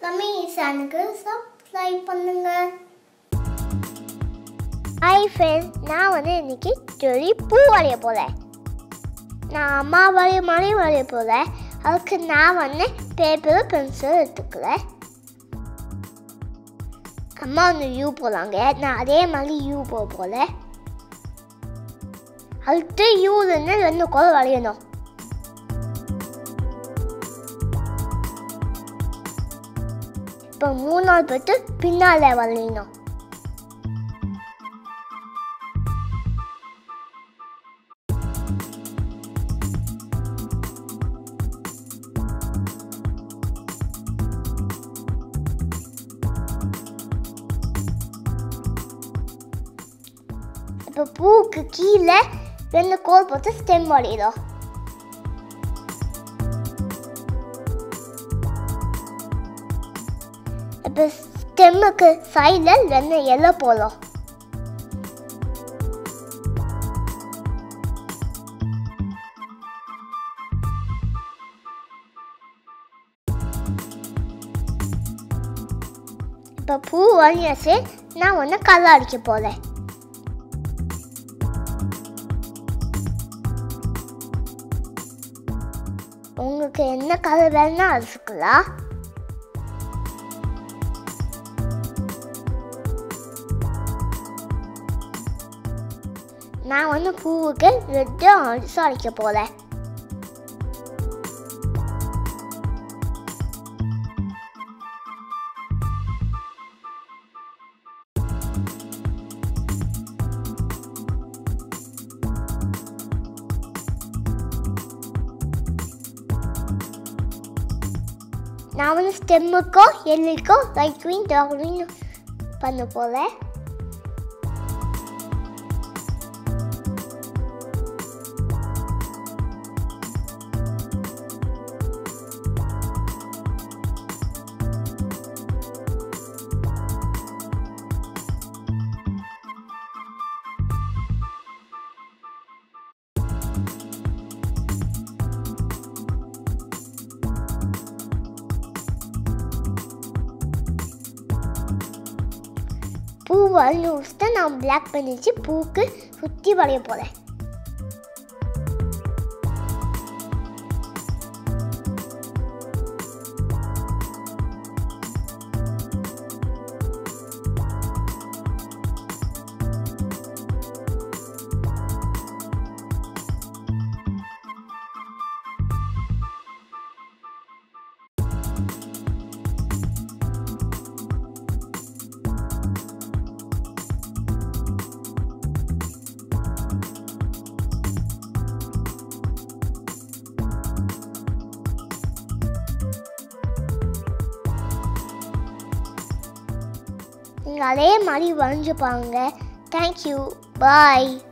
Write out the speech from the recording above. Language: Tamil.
கம்மி சேனலுக்கு சப்ஸ்கிரைப் பண்ணுங்க ஹாய் ஃப்ரெண்ட்ஸ் நான் வந்து இன்னைக்கு சொல்லி பூ வரைய போகிறேன் நான் அம்மா வரைய மாதிரி வரைய போகிறேன் அதுக்கு நான் வந்து பேப்பர் பென்சில் எடுத்துக்கிறேன் அம்மா வந்து யூ போடுறாங்க நான் அதே மாதிரி யூ போட போகிறேன் அடுத்து யூலேருந்து ரெண்டு கோல் வரையணும் இப்போ மூணாவது பட்டு பின்னால் வரையணும் இப்போ பூவுக்கு கீழே ரெண்டு கோல் போட்டு ஸ்டெம் வரையிடும் இப்போ ஸ்டெம்முக்கு சைடில் ரெண்டு எல்லோ போதும் இப்போ பூ வரையாச்சு நான் ஒன்று கலர் அடிக்க போகிறேன் உங்களுக்கு என்ன கலர் வேணும்னா அடிச்சுக்கலாம் நான் வந்து பூவுக்கு ரெட்டு அடிச்சு அடிக்க போகிறேன் நான் வந்து ஸ்டெம்முக்கோ எல்லுக்கோ லைட் க்ரீன் டார்க் க்ரீன் பண்ண போகிறேன் பூ வரைஞ்சி விட்டு நான் பிளாக் பண்ணிச்சு பூக்கு சுற்றி வரைய போகிறேன் நீங்கள் அதே மாதிரி வரைஞ்சு பாருங்க தேங்க்யூ பாய்